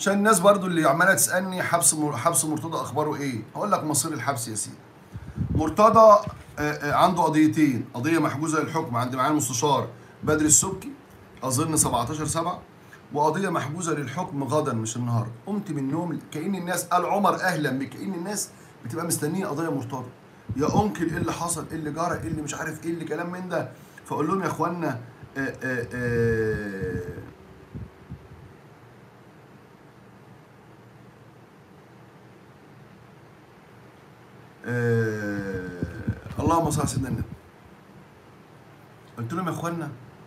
عشان الناس برضو اللي عماله تسالني حبس مر- حبس مرتضى اخباره ايه هقول لك مصير الحبس يا سيدي مرتضى آه، آه، عنده قضيتين قضيه محجوزه للحكم عند معالي المستشار بدر السبكي اظن 17 7 وقضيه محجوزه للحكم غدا مش النهارده قمت من النوم كأن الناس قال عمر اهلا بك كأن الناس بتبقى مستنيه قضيه مرتضى يا انكل ايه اللي حصل ايه اللي جرى ايه اللي مش عارف ايه اللي كلام من ده فاقول لهم يا اخوانا آه، آه، آه، آه، اللهم صل على سيدنا النبي قلت لهم يا اخوانا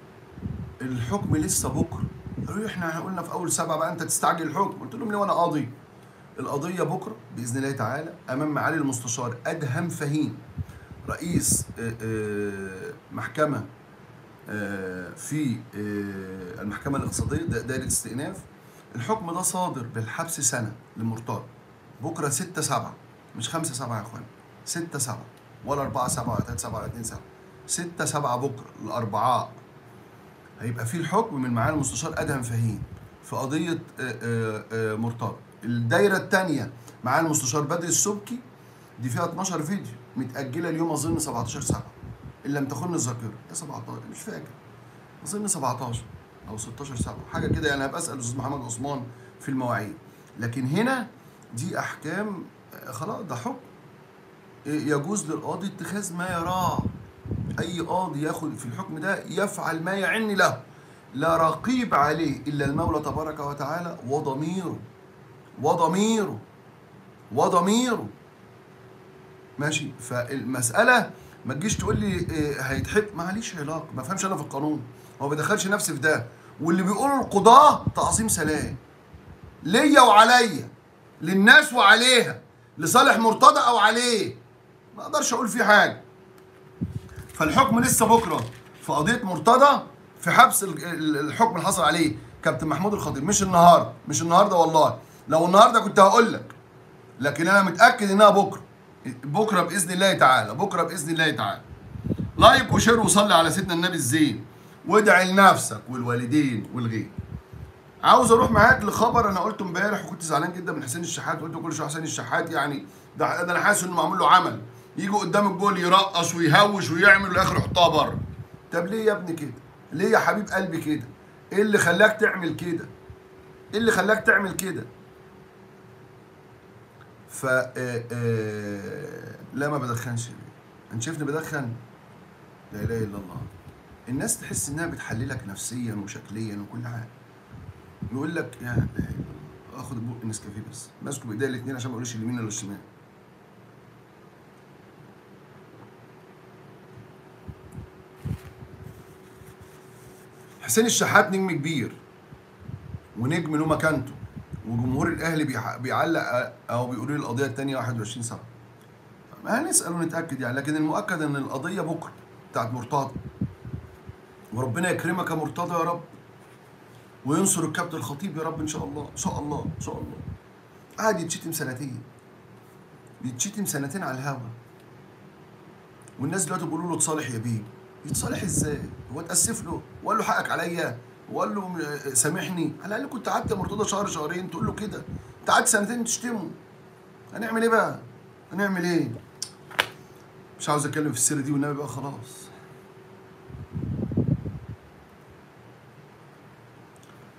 الحكم لسه بكره قالوا لي احنا قلنا في اول سبعه بقى انت تستعجل الحكم قلت لهم ليه وانا قاضي القضيه بكره باذن الله تعالى امام معالي المستشار ادهم فهيم رئيس آه، آه، محكمه آه، في آه، المحكمه الاقتصاديه دا- دائره استئناف الحكم ده صادر بالحبس سنه لمرتضى بكره 6 7 مش 5 7 يا اخوان 6 7 ولا 4 7 ولا 3 7 ولا 2 7 6 7 بكره الاربعاء هيبقى في الحكم من معالي المستشار ادهم فهيم في قضيه آه، آه، آه، مرتضى الدايره الثانيه معالي المستشار بدر السبكي دي فيها 12 فيديو متاجله اليوم اظن 17 7 ان لم تخن الذاكره يا 17 مش فاكر اظن 17 او 16 7 حاجه كده يعني هبقى اسال الاستاذ محمد عثمان في المواعيد لكن هنا دي احكام آه، خلاص ده حكم آه، يجوز للقاضي اتخاذ ما يراه اي قاضي ياخد في الحكم ده يفعل ما يعن له لا رقيب عليه الا المولى تبارك وتعالى وضميره وضميره وضميره ماشي فالمساله ما تجيش تقول لي إيه، هيتحب معليش علاقه ما فهمش انا في القانون هو ما بيدخلش نفسي في ده واللي بيقولوا القضاه تعظيم سلام ليا وعليا للناس وعليها لصالح مرتضى او عليه ما اقدرش اقول فيه حاجه فالحكم لسه بكره في قضيه مرتضى في حبس ال- ال- الحكم اللي حصل عليه كابتن محمود الخطيب مش النهارده مش النهارده والله لو النهارده كنت هقول لك لكن انا متاكد انها بكره بكره باذن الله تعالى بكره باذن الله تعالى لايك وشير وصلي على سيدنا النبي الزين وادعي لنفسك والوالدين والغير عاوز اروح معاك لخبر انا قلته امبارح وكنت زعلان جدا من حسين الشحات قلت كل شويه حسين الشحات يعني ده, ده انا حاسس انه معمول له عمل يجي قدام الجول يرقص ويهوش ويعمل والاخر يحطها بره طب ليه يا ابني كده ليه يا حبيب قلبي كده ايه اللي خلاك تعمل كده ايه اللي خلاك تعمل كده ف آه، آه، لا ما بدخنش انت شايفني بدخن لا اله الا الله الناس تحس انها بتحللك نفسيا وشكليا وكل حاجه يقول لك يا لا اله الا الله اخد بق النسكافيه بس ماسكه بايديا الاثنين عشان ما اقولش اليمين ولا الشمال حسين الشحات نجم كبير ونجم له مكانته وجمهور الاهلي بيح- بيعلق او بيقولوا لي القضيه الثانيه 21 سنه هنسال ونتاكد يعني لكن المؤكد ان القضيه بكره بتاعت مرتضى وربنا يكرمك يا مرتضى يا رب وينصر الكابتن الخطيب يا رب ان شاء الله ان شاء الله ان شاء الله قاعد يتشتم سنتين يتشتم سنتين على الهوا والناس دلوقتي بيقولوا له تصالح يا بيه يتصالح ازاي؟ هو اتاسف له وقال له حقك عليا وقال له م- سامحني على الاقل كنت قعدت يا مرتضى شهر شهرين تقول له كده انت قعدت سنتين تشتمه هنعمل ايه بقى؟ هنعمل ايه؟ مش عاوز اتكلم في السيره دي والنبي بقى خلاص